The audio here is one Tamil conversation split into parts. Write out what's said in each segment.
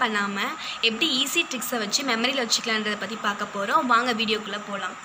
பண்ணாமல் எப்படி ஈஸி ட்ரிக்ஸை வச்சு மெமரியில் வச்சுக்கலான்றதை பற்றி பார்க்க போகிறோம் வாங்க வீடியோக்குள்ளே போகலாம்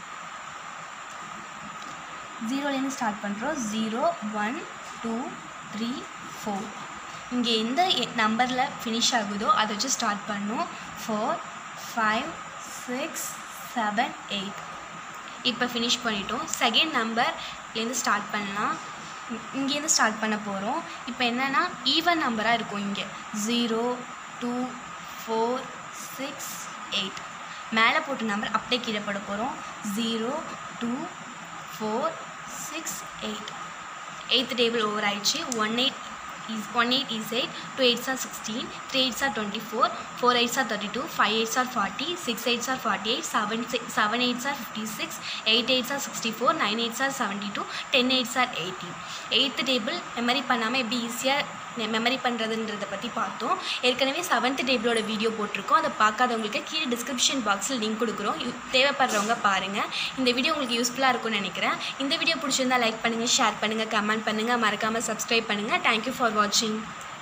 ஜீரோலேருந்து ஸ்டார்ட் பண்ணுறோம் zero one two three four இங்கே எந்த நம்பரில் ஃபினிஷ் ஆகுதோ அதை வச்சு ஸ்டார்ட் பண்ணும் four five six seven eight இப்போ ஃபினிஷ் பண்ணிட்டோம் செகண்ட் நம்பர்லேருந்து ஸ்டார்ட் பண்ணலாம் இ- இங்கேருந்து ஸ்டார்ட் பண்ண போகிறோம் இப்போ என்னென்னா ஈவன் நம்பராக இருக்கும் இங்கே zero two four six eight மேலே போட்ட நம்பர் அப்படியே கீழே போட போகிறோம் zero two four six eight eighth table over ஆயிடுச்சு one eight is one eight is eight two eights are sixteen three eights are twenty four four eights are thirty two five eights are forty six eights are forty eight seven six seven eights are fifty six eight eights are sixty four nine eights R seventy two ten eights are eighty eighth table memory பண்ணாமல் எப்படி ஈஸியாக மெமரி பண்ணுறதுன்றதை பற்றி பார்த்தோம் ஏற்கனவே செவன்த் டேபிளோட வீடியோ போட்டிருக்கோம் அதை பார்க்காதவங்களுக்கு கீழே டிஸ்கிரிப்ஷன் பாக்ஸில் லிங்க் கொடுக்குறோம் யூ- தேவைப்படுறவங்க பாருங்கள் இந்த வீடியோ உங்களுக்கு யூஸ்ஃபுல்லாக இருக்கும்னு நினைக்கிறேன் இந்த வீடியோ பிடிச்சிருந்தா லைக் பண்ணுங்கள் ஷேர் பண்ணுங்கள் கமெண்ட் பண்ணுங்கள் மறக்காமல் சப்ஸ்கிரைப் பண்ணுங்கள் தேங்க்யூ ஃபார் வாட்சிங்